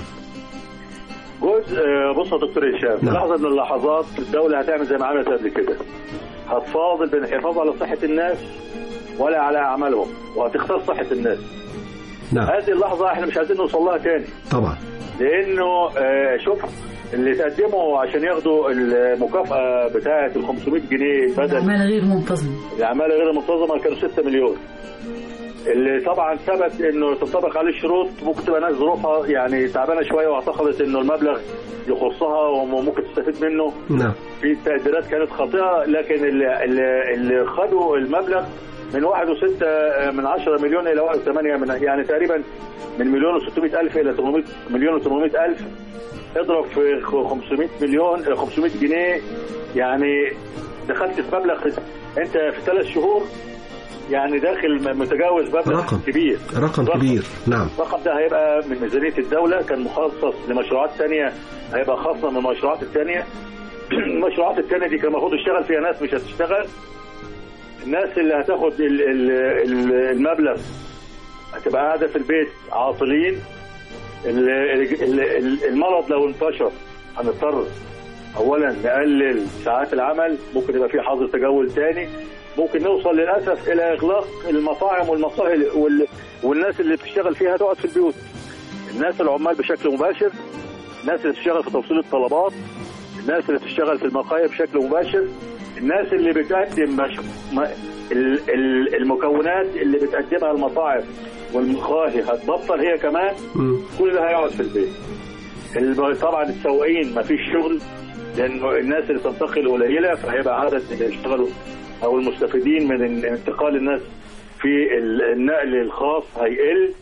جزء آه، بص يا دكتور هشام في نعم. لحظه من اللحظات الدوله هتعمل زي ما عملت قبل كده هتفاضل بين الحفاظ على صحه الناس ولا على اعمالهم وهتختار صحه الناس نعم هذه اللحظه احنا مش عايزين نوصل لها تاني طبعا لانه آه، شوف اللي تقدموا عشان ياخدوا المكافاه بتاعه ال 500 جنيه بدل أعمال غير منتظمة الاعمال غير المنتظمه كانوا 6 مليون اللي طبعا ثبت انه تنطبق عليه الشروط ممكن تبقى ناس ظروفها يعني تعبانه شويه واعتقدت انه المبلغ يخصها وممكن تستفيد منه نعم في تقديرات كانت خاطئه لكن اللي, اللي, اللي خدوا المبلغ من واحد وستة من عشرة مليون إلى واحد وثمانية من يعني تقريبا من مليون وستمائة ألف إلى 800 مليون وثمانمائة ألف اضرب في 500 مليون 500 جنيه يعني دخلت في مبلغ أنت في ثلاث شهور يعني داخل متجاوز مبلغ رقم. كبير رقم كبير نعم الرقم ده هيبقى من ميزانيه الدوله كان مخصص لمشروعات ثانيه هيبقى خاصه من المشروعات الثانيه المشروعات الثانيه دي كان المفروض يشتغل فيها ناس مش هتشتغل الناس اللي هتاخد ال- ال- ال- المبلغ هتبقى قاعده في البيت عاطلين ال- ال- ال- المرض لو انتشر هنضطر اولا نقلل ساعات العمل ممكن يبقى في حظر تجول تاني ممكن نوصل للاسف الى اغلاق المطاعم والمقاهي وال... والناس اللي بتشتغل فيها تقعد في البيوت الناس العمال بشكل مباشر الناس اللي بتشتغل في توصيل الطلبات الناس اللي بتشتغل في المقاهي بشكل مباشر الناس اللي بتقدم مش... ما... ال... ال- المكونات اللي بتقدمها المطاعم والمقاهي هتبطل هي كمان مم. كل ده هيقعد في البيت الب- طبعا السواقين ما فيش شغل لانه الناس اللي تنتقل قليله فهيبقى عدد اللي يشتغلوا او المستفيدين من ان- انتقال الناس في ال- النقل الخاص هيقل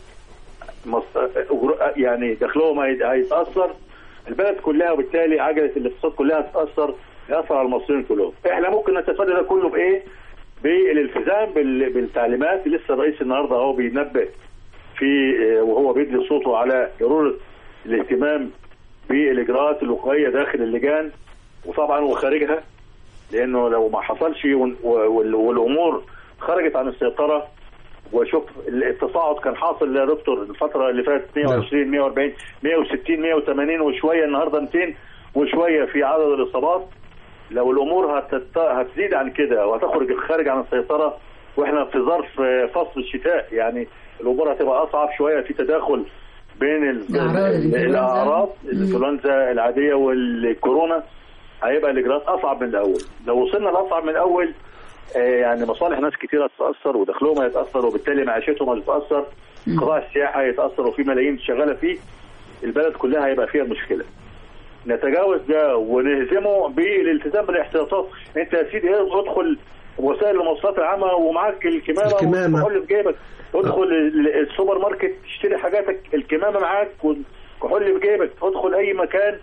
مص- يعني دخلهم هي- هيتاثر البلد كلها وبالتالي عجله الاقتصاد كلها هتتاثر ياثر على المصريين كلهم احنا ممكن نتفادى ده كله بايه؟ بالالتزام بال- بالتعليمات لسه الرئيس النهارده اهو بينبه في وهو بيدي صوته على ضروره الاهتمام بالاجراءات الوقائيه داخل اللجان وطبعا وخارجها لانه لو ما حصلش وال- وال- والامور خرجت عن السيطره وشوف التصاعد كان حاصل يا دكتور الفتره اللي فاتت 120 140 160 180 وشويه النهارده 200 وشويه في عدد الاصابات لو الامور هتت... هتزيد عن كده وهتخرج خارج عن السيطره واحنا في ظرف فصل الشتاء يعني الامور هتبقى اصعب شويه في تداخل بين ال- الأعراض الإنفلونزا. الاعراض مم. الانفلونزا العاديه والكورونا هيبقى الاجراءات اصعب من الاول لو وصلنا لاصعب من الاول آه، يعني مصالح ناس كتير هتتاثر ودخلهم هيتاثر وبالتالي معيشتهم هتتاثر قطاع السياحه هيتاثر وفي ملايين شغاله فيه البلد كلها هيبقى فيها مشكله نتجاوز ده ونهزمه بالالتزام بالاحتياطات انت يا سيدي ادخل وسائل المواصلات العامه ومعاك الكمامه الكمامة. والكحول في جيبك ادخل ال- السوبر ماركت تشتري حاجاتك الكمامه معاك وال- كحول في جيبك تدخل اي مكان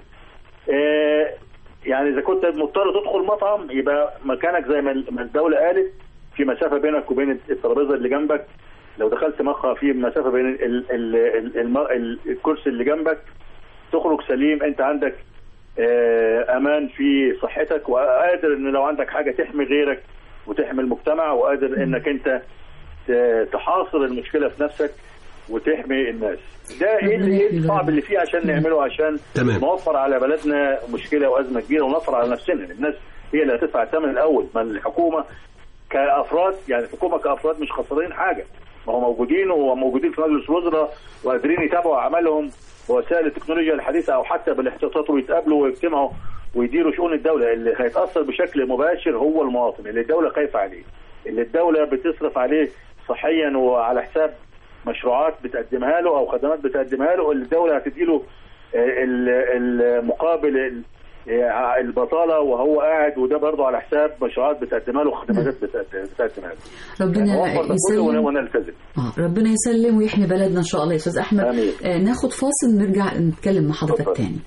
آه، يعني اذا كنت مضطر تدخل مطعم يبقى مكانك زي ما ما الدوله قالت في مسافه بينك وبين الترابيزه اللي جنبك لو دخلت مقهى في مسافه بين ال ال ال الم- ال الكرسي اللي جنبك تخرج سليم انت عندك آه، امان في صحتك وقادر ان لو عندك حاجه تحمي غيرك وتحمي المجتمع وقادر انك انت ت- تحاصر المشكله في نفسك وتحمي الناس ده ايه اللي إيه الصعب اللي فيه عشان نعمله عشان تمام. نوفر على بلدنا مشكله وازمه كبيره ونوفر على نفسنا الناس هي اللي هتدفع الثمن الاول ما الحكومه كافراد يعني الحكومه كافراد مش خسرانين حاجه ما هم موجودين وموجودين في مجلس الوزراء وقادرين يتابعوا اعمالهم بوسائل التكنولوجيا الحديثه او حتى بالاحتياطات ويتقابلوا ويجتمعوا ويديروا شؤون الدوله اللي هيتاثر بشكل مباشر هو المواطن اللي الدوله خايفه عليه اللي الدوله بتصرف عليه صحيا وعلى حساب مشروعات بتقدمها له او خدمات بتقدمها له اللي الدوله هتديله آه، ال- المقابل ال- آه، البطاله وهو قاعد وده برضه على حساب مشروعات بتقدمها له وخدمات بتقد- بتقدمها له ربنا نوفر ده كله ون- يسلم ونلتزم آه، ربنا يسلم ويحمي بلدنا ان شاء الله يا استاذ احمد آمين. آه ناخد فاصل نرجع نتكلم مع حضرتك اتفضل. تاني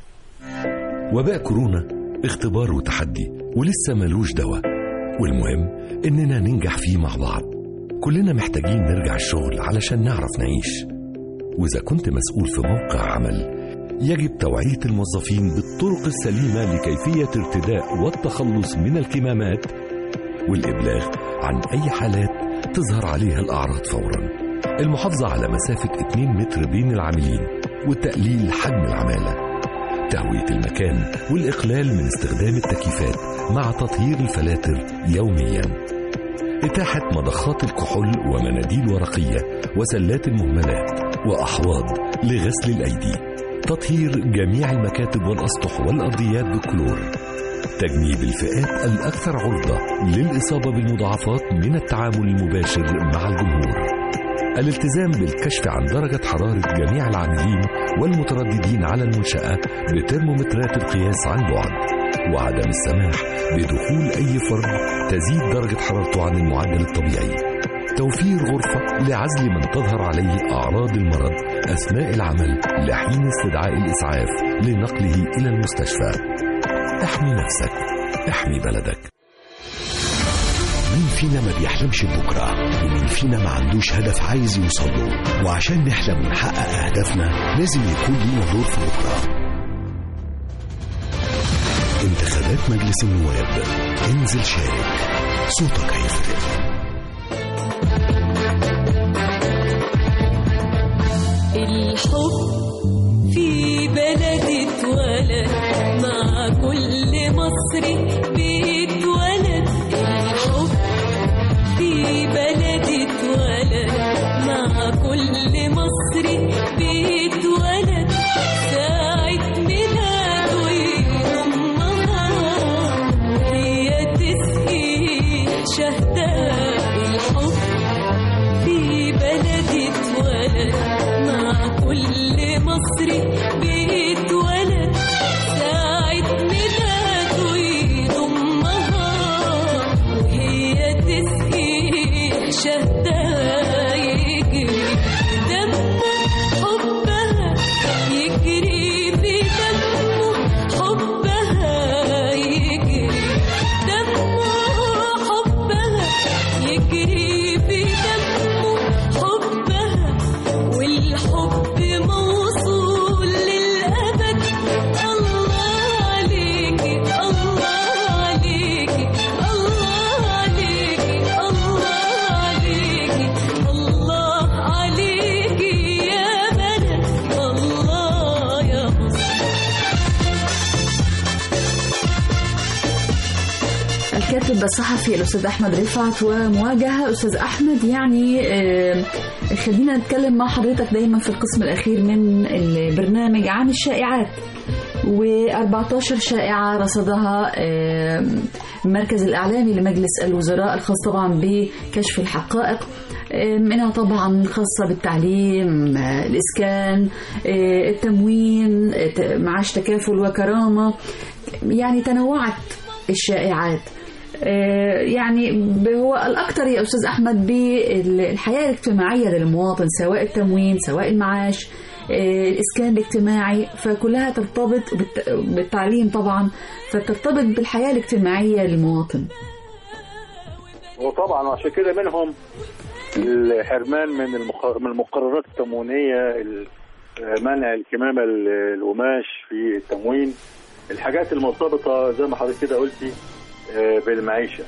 وباء كورونا اختبار وتحدي ولسه ملوش دواء والمهم إننا ننجح فيه مع بعض كلنا محتاجين نرجع الشغل علشان نعرف نعيش وإذا كنت مسؤول في موقع عمل يجب توعية الموظفين بالطرق السليمة لكيفية ارتداء والتخلص من الكمامات والإبلاغ عن أي حالات تظهر عليها الأعراض فورا المحافظة على مسافة 2 متر بين العاملين وتقليل حجم العمالة تهوية المكان والإقلال من استخدام التكييفات مع تطهير الفلاتر يوميا إتاحة مضخات الكحول ومناديل ورقية وسلات المهملات وأحواض لغسل الأيدي تطهير جميع المكاتب والأسطح والأرضيات بالكلور تجنيب الفئات الأكثر عرضة للإصابة بالمضاعفات من التعامل المباشر مع الجمهور الالتزام بالكشف عن درجة حرارة جميع العاملين والمترددين على المنشأة بترمومترات القياس عن بعد وعدم السماح بدخول أي فرد تزيد درجة حرارته عن المعدل الطبيعي توفير غرفة لعزل من تظهر عليه أعراض المرض أثناء العمل لحين استدعاء الإسعاف لنقله إلى المستشفى احمي نفسك احمي بلدك مين فينا ما بيحلمش ببكرة ومين فينا ما عندوش هدف عايز يوصل له وعشان نحلم ونحقق أهدافنا لازم يكون لينا دور في بكرة انتخابات مجلس النواب انزل شارك صوتك هيفرق الحب في بلدي اتولد مع كل مصري بيتولد الحب في بلدي اتولد مع كل مصري بيتولد ساعة ميلاده يضمها وهي تسقي شهداء الحب في بلدي اتولد مع كل مصري بيتولد ساعة ميلاده يضمها وهي تسقي شهداء يجري دمه حبها يجري في دمه حبها يجري دمه حبها يجري في دمه حبها والحب موصول للأبد الله عليكي الله عليكي الله عليكي الله عليكي الله عليكي يا بلد الله يا مصر الكاتب الصحفي الأستاذ أحمد رفعت ومواجهة أستاذ أحمد يعني آه، خلينا نتكلم مع حضرتك دايما في القسم الأخير من البرنامج عن الشائعات و14 شائعة رصدها آه، المركز الإعلامي لمجلس الوزراء الخاص طبعا بكشف الحقائق آه، منها طبعا خاصة بالتعليم آه، الإسكان آه، التموين آه، ت- معاش تكافل وكرامة يعني تنوعت الشائعات آه، يعني ب- هو الأكثر يا أستاذ أحمد بالحياة الاجتماعية للمواطن سواء التموين سواء المعاش آه، الإسكان الاجتماعي فكلها ترتبط بالت- بالتعليم طبعا فترتبط بالحياة الاجتماعية للمواطن وطبعا وعشان كده منهم الحرمان من المق- من المقررات التموينيه ال- منع الكمامه ال- القماش في التموين الحاجات المرتبطه زي ما حضرتك كده قلتي آه، بالمعيشه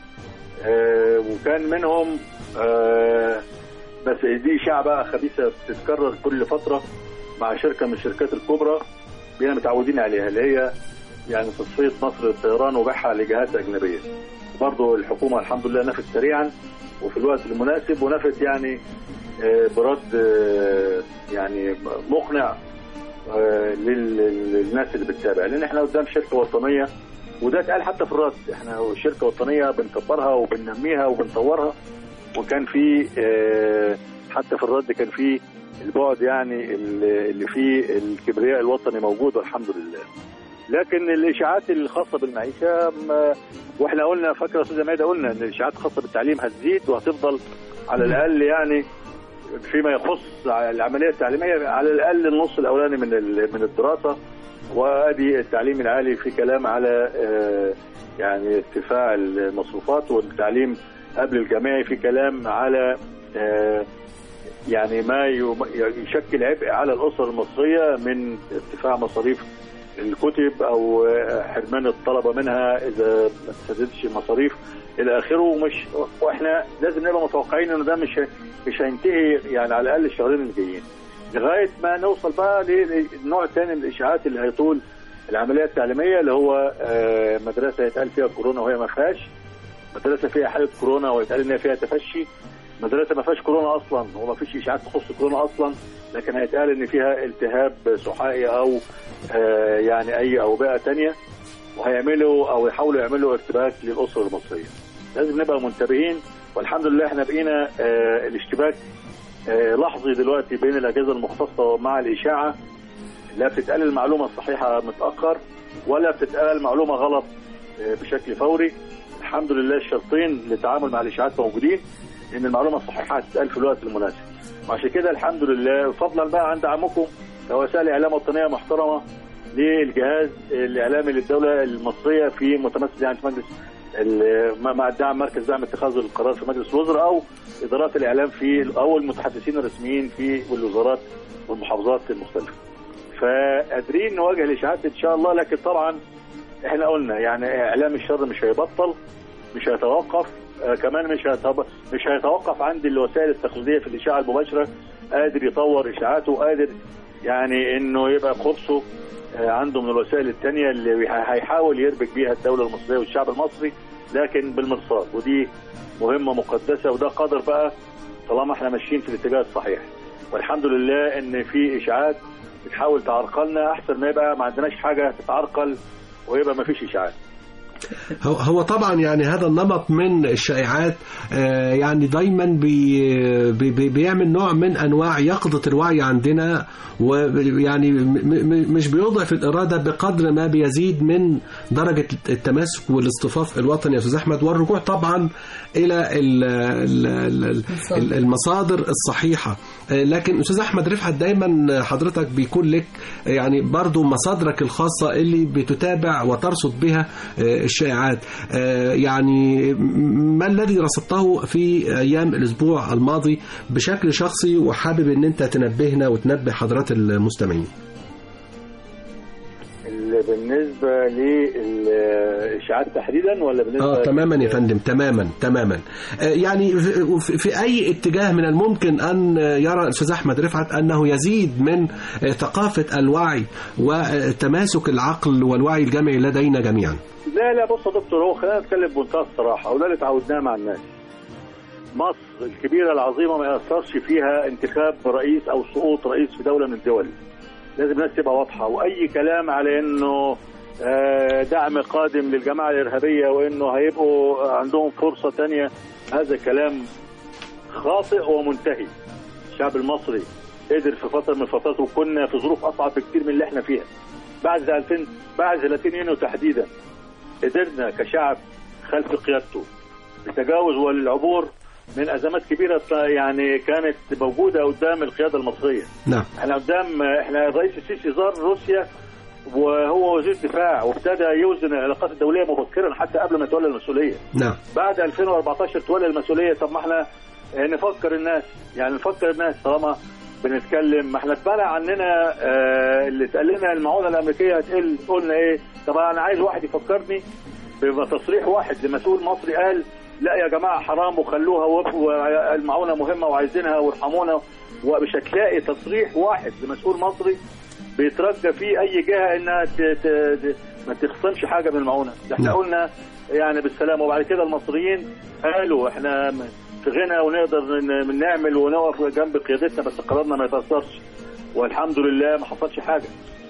آه، وكان منهم آه، بس دي اشاعه بقى خبيثه بتتكرر كل فتره مع شركه من الشركات الكبرى بينا متعودين عليها اللي هي يعني تصفيه مصر للطيران وبيعها لجهات اجنبيه برضه الحكومه الحمد لله نفت سريعا وفي الوقت المناسب ونفت يعني آه، برد آه، يعني مقنع آه، لل- للناس اللي بتتابع لان احنا قدام شركه وطنيه وده اتقال حتى في الرد احنا شركه وطنيه بنكبرها وبننميها وبنطورها وكان في آه، حتى في الرد كان في البعد يعني اللي اللي فيه الكبرياء الوطني موجود والحمد لله لكن الاشاعات الخاصه بالمعيشه ما- واحنا قلنا فاكره يا استاذه مايده قلنا ان الاشاعات الخاصه بالتعليم هتزيد وهتفضل على الاقل يعني فيما يخص العمليه التعليميه على الاقل النص الاولاني من ال- من الدراسه وادي التعليم العالي في كلام على آه، يعني ارتفاع المصروفات والتعليم قبل الجامعي في كلام على آه، يعني ما يم- يشكل عبء على الاسر المصريه من ارتفاع مصاريف الكتب او حرمان الطلبه منها اذا ما تسددش المصاريف الى اخره ومش واحنا لازم نبقى متوقعين انه ده مش مش هينتهي يعني على الاقل الشهرين الجايين لغايه ما نوصل بقى للنوع الثاني من الاشاعات اللي هيطول العمليه التعليميه اللي هو آه، مدرسه يتقال فيها كورونا وهي ما فيهاش مدرسه فيها حاله كورونا ويتقال ان هي فيها تفشي مدرسه ما فيهاش كورونا اصلا وما فيش اشاعات تخص كورونا اصلا لكن هيتقال ان فيها التهاب سحائي او آه، يعني اي اوبئه تانية وهيعملوا او يحاولوا يعملوا ارتباك للاسره المصريه لازم نبقى منتبهين والحمد لله احنا بقينا آه، الاشتباك آه، لحظي دلوقتي بين الاجهزه المختصه مع الاشاعه لا بتتقال المعلومه الصحيحه متاخر ولا بتتقال معلومه غلط آه، بشكل فوري الحمد لله الشرطين للتعامل مع الاشاعات موجودين ان المعلومه الصحيحه هتتقال في الوقت المناسب وعشان كده الحمد لله فضلا بقى عند عمكم كوسائل اعلام وطنيه محترمه للجهاز الاعلامي للدوله المصريه في متمثل يعني في مجلس ال- مع الدعم مركز دعم اتخاذ القرار في مجلس الوزراء او ادارات الاعلام في او المتحدثين الرسميين في الوزارات والمحافظات المختلفه. فقادرين نواجه الاشاعات ان شاء الله لكن طبعا احنا قلنا يعني اعلام الشر مش هيبطل مش هيتوقف آه كمان مش هيتوقف مش هيتوقف عند الوسائل التقليديه في الاشاعه المباشره قادر يطور اشاعاته قادر يعني انه يبقى قرصه آه عنده من الوسائل الثانيه اللي هيحاول يربك بيها الدوله المصريه والشعب المصري لكن بالمرصاد ودي مهمه مقدسه وده قدر بقى طالما احنا ماشيين في الاتجاه الصحيح والحمد لله ان في اشاعات بتحاول تعرقلنا احسن ما يبقى ما عندناش حاجه تتعرقل ويبقى ما فيش اشاعات هو هو طبعا يعني هذا النمط من الشائعات آه، يعني دايما بي بي بي- بيعمل نوع من انواع يقظه الوعي عندنا ويعني م- م- مش بيضعف الاراده بقدر ما بيزيد من درجه التماسك والاصطفاف الوطني يا استاذ احمد والرجوع طبعا الى ال- ال- ال- ال- المصادر الصحيحه آه، لكن استاذ احمد رفعت دايما حضرتك بيكون لك يعني برضو مصادرك الخاصه اللي بتتابع وترصد بها آه، الشائعات آه، يعني ما الذي رصدته في ايام الاسبوع الماضي بشكل شخصي وحابب ان انت تنبهنا وتنبه حضرات المستمعين ال- بالنسبه للاشاعات تحديدا ولا بالنسبه اه تماما يا فندم تماما تماما آه، يعني في- في في اي اتجاه من الممكن ان يرى الاستاذ احمد رفعت انه يزيد من آه، ثقافه الوعي وتماسك العقل والوعي الجمعي لدينا جميعا لا لا بص يا دكتور هو خلينا نتكلم بمنتهى الصراحه وده اللي اتعودناه مع الناس مصر الكبيره العظيمه ما ياثرش فيها انتخاب رئيس او سقوط رئيس في دوله من الدول لازم الناس تبقى واضحه واي كلام على انه آه، دعم قادم للجماعه الارهابيه وانه هيبقوا عندهم فرصه تانية هذا كلام خاطئ ومنتهي الشعب المصري قدر في فتره من الفترات وكنا في ظروف اصعب بكتير من اللي احنا فيها بعد 2000 بعد 30 يونيو تحديدا قدرنا كشعب خلف قيادته بالتجاوز والعبور من ازمات كبيره يعني كانت موجوده قدام القياده المصريه نعم احنا قدام احنا الرئيس السيسي زار روسيا وهو وزير دفاع وابتدى يوزن العلاقات الدوليه مبكرا حتى قبل ما يتولى المسؤوليه نعم بعد 2014 تولى المسؤوليه طب ما احنا نفكر الناس يعني نفكر الناس طالما بنتكلم ما احنا اتبنى عننا آه اللي اتقال لنا المعونه الامريكيه هتقل قلنا ايه طب انا عايز واحد يفكرني بتصريح واحد لمسؤول مصري قال لا يا جماعه حرام وخلوها والمعونه مهمه وعايزينها وارحمونا ومش هتلاقي تصريح واحد لمسؤول مصري بيترجى فيه اي جهه انها ت... ت... ت... ما تخصمش حاجه من المعونه ده احنا نعم. قلنا يعني بالسلامه وبعد كده المصريين قالوا احنا في غنى ونقدر ن- نعمل ونقف جنب قيادتنا بس قرارنا ما يتاثرش والحمد لله ما حصلش حاجه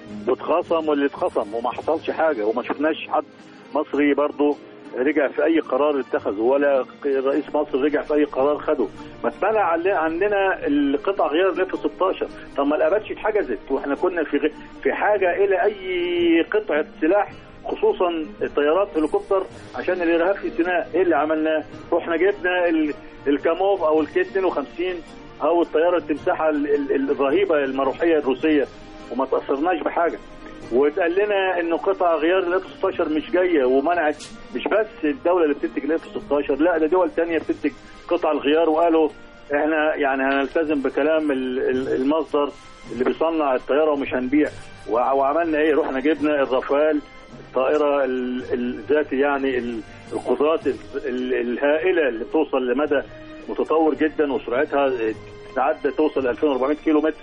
واتخصم واللي اتخصم وما حصلش حاجه وما شفناش حد مصري برضه رجع في اي قرار اتخذه ولا رئيس مصر رجع في اي قرار خده ما اتمنع عل- عندنا القطع غيار الاف 16 طب ما الاباتشي اتحجزت واحنا كنا في غ- في حاجه الى اي قطعه سلاح خصوصا طيارات هليكوبتر عشان الارهاب في سيناء ايه اللي عملناه؟ رحنا جبنا ال- الكاموف او الكي 52 او الطياره التمساحه ال- ال- الرهيبه المروحيه الروسيه وما تاثرناش بحاجه واتقال لنا انه قطع غيار الاف 16 مش جايه ومنعت مش بس الدوله اللي بتنتج الاف 16 لا ده دول تانية بتنتج قطع الغيار وقالوا احنا يعني هنلتزم بكلام ال- ال- المصدر اللي بيصنع الطياره ومش هنبيع وع- وعملنا ايه رحنا جبنا الرافال الطائره ال- الذاتي يعني ال- القدرات ال- ال- الهائله اللي بتوصل لمدى متطور جدا وسرعتها تتعدى توصل 2400 كيلو متر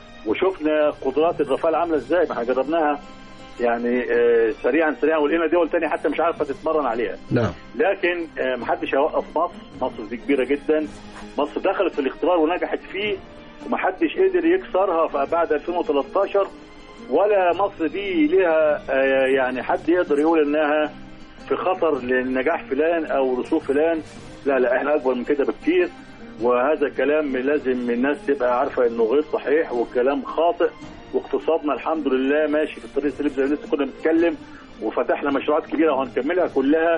وشفنا قدرات الرافال عامله ازاي ما احنا جربناها يعني آه، سريعا سريعا ولقينا دول تانية حتى مش عارفه تتمرن عليها نعم لكن آه، محدش هيوقف مصر مصر دي كبيره جدا مصر دخلت في الاختبار ونجحت فيه ومحدش قدر يكسرها ف- بعد 2013 ولا مصر دي ليها آه، يعني حد يقدر يقول انها في خطر لنجاح فلان او رسوب فلان لا لا احنا اكبر من كده بكتير وهذا كلام لازم الناس تبقى عارفه انه غير صحيح والكلام خاطئ واقتصادنا الحمد لله ماشي في الطريق السليم زي ما لسه كنا بنتكلم وفتحنا مشروعات كبيره وهنكملها كلها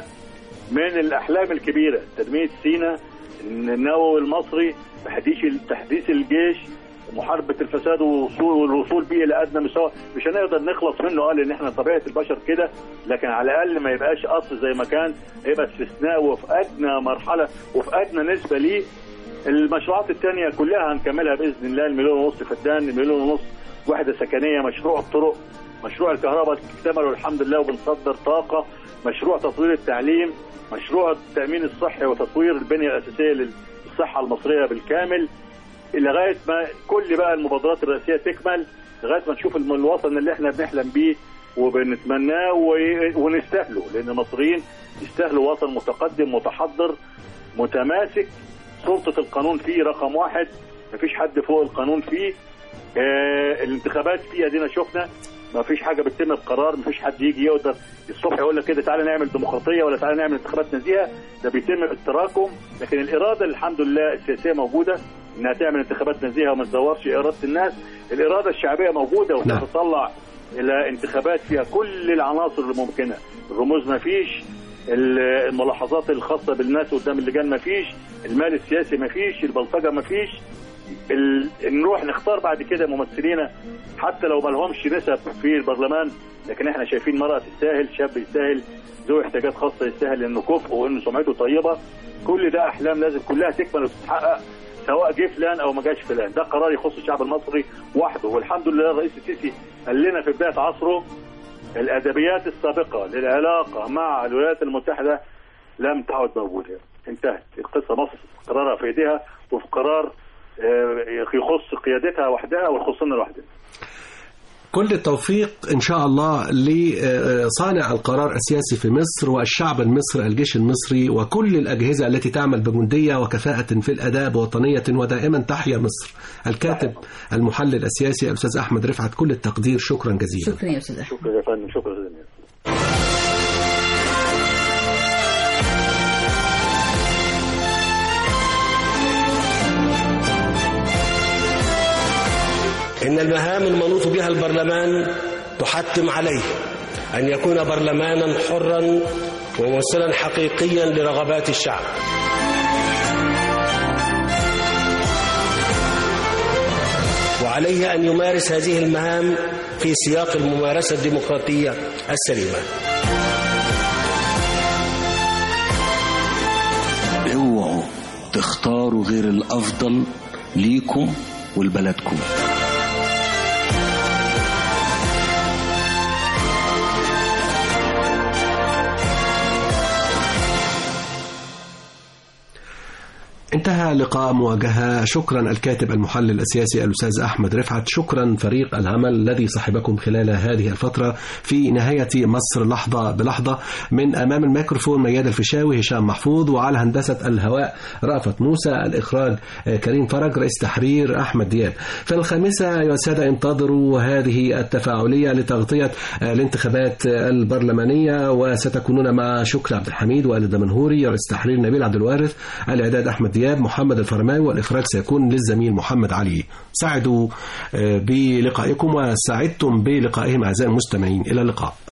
من الاحلام الكبيره تنميه سينا النووي المصري تحديث تحديث الجيش محاربه الفساد والوصول والوصول به الى ادنى مستوى مش هنقدر نخلص منه قال ان احنا طبيعه البشر كده لكن على الاقل ما يبقاش اصل زي ما كان يبقى استثناء وفي ادنى مرحله وفي ادنى نسبه ليه المشروعات الثانيه كلها هنكملها باذن الله المليون ونص فدان المليون ونص وحده سكنيه مشروع الطرق مشروع الكهرباء اكتمل والحمد لله وبنصدر طاقه مشروع تطوير التعليم مشروع التامين الصحي وتطوير البنيه الاساسيه للصحه المصريه بالكامل لغايه ما كل بقى المبادرات الرئاسيه تكمل لغايه ما نشوف الم- الوطن اللي احنا بنحلم بيه وبنتمناه و- ونستاهله لان المصريين يستاهلوا وطن متقدم متحضر متماسك سلطه القانون فيه رقم واحد مفيش حد فوق القانون فيه آه الانتخابات فيه ادينا شفنا ما فيش حاجه بتتم بقرار ما فيش حد يجي يقدر الصبح يقول لك كده تعالى نعمل ديمقراطيه ولا تعالى نعمل انتخابات نزيهه ده بيتم بالتراكم لكن الاراده الحمد لله السياسيه موجوده انها تعمل انتخابات نزيهه وما تزورش اراده الناس الاراده الشعبيه موجوده نعم. وتتطلع الى انتخابات فيها كل العناصر الممكنه الرموز ما فيش ال- الملاحظات الخاصه بالناس قدام اللجان ما فيش المال السياسي ما فيش البلطجه ما فيش ال... نروح نختار بعد كده ممثلينا حتى لو ما لهمش نسب في البرلمان لكن احنا شايفين مرأة تستاهل شاب يستاهل ذو احتياجات خاصة يستاهل انه كفء وانه سمعته طيبة كل ده احلام لازم كلها تكمل وتتحقق سواء جه فلان او ما جاش فلان ده قرار يخص الشعب المصري وحده والحمد لله الرئيس السيسي قال لنا في بداية عصره الادبيات السابقة للعلاقة مع الولايات المتحدة لم تعد موجودة انتهت القصة مصر قرارها في ايديها وفي قرار آه، يخص قيادتها وحدها ويخصنا لوحدنا كل التوفيق إن شاء الله لصانع القرار السياسي في مصر والشعب المصري الجيش المصري وكل الأجهزة التي تعمل بجندية وكفاءة في الأداء بوطنية ودائما تحيا مصر الكاتب المحلل السياسي الأستاذ أحمد رفعت كل التقدير شكرا جزيلا شكرا يا استاذ احمد شكرا يا فندم شكرا جزيلا إن المهام المنوط بها البرلمان تحتم عليه أن يكون برلمانا حرا وممثلا حقيقيا لرغبات الشعب عليه أن يمارس هذه المهام في سياق الممارسة الديمقراطية السليمة اوعوا تختاروا غير الأفضل ليكم ولبلدكم انتهى لقاء مواجهة شكرا الكاتب المحلل السياسي الأستاذ أحمد رفعت شكرا فريق العمل الذي صاحبكم خلال هذه الفترة في نهاية مصر لحظة بلحظة من أمام الميكروفون مياد الفيشاوي هشام محفوظ وعلى هندسة الهواء رأفت موسى الإخراج كريم فرج رئيس تحرير أحمد دياب في الخامسة أيها السادة انتظروا هذه التفاعلية لتغطية الانتخابات البرلمانية وستكونون مع شكر عبد الحميد وآل دمنهوري رئيس تحرير نبيل عبد الوارث الإعداد أحمد دياب محمد الفرماوي والإخراج سيكون للزميل محمد علي سعدوا بلقائكم وسعدتم بلقائهم أعزائي المستمعين إلى اللقاء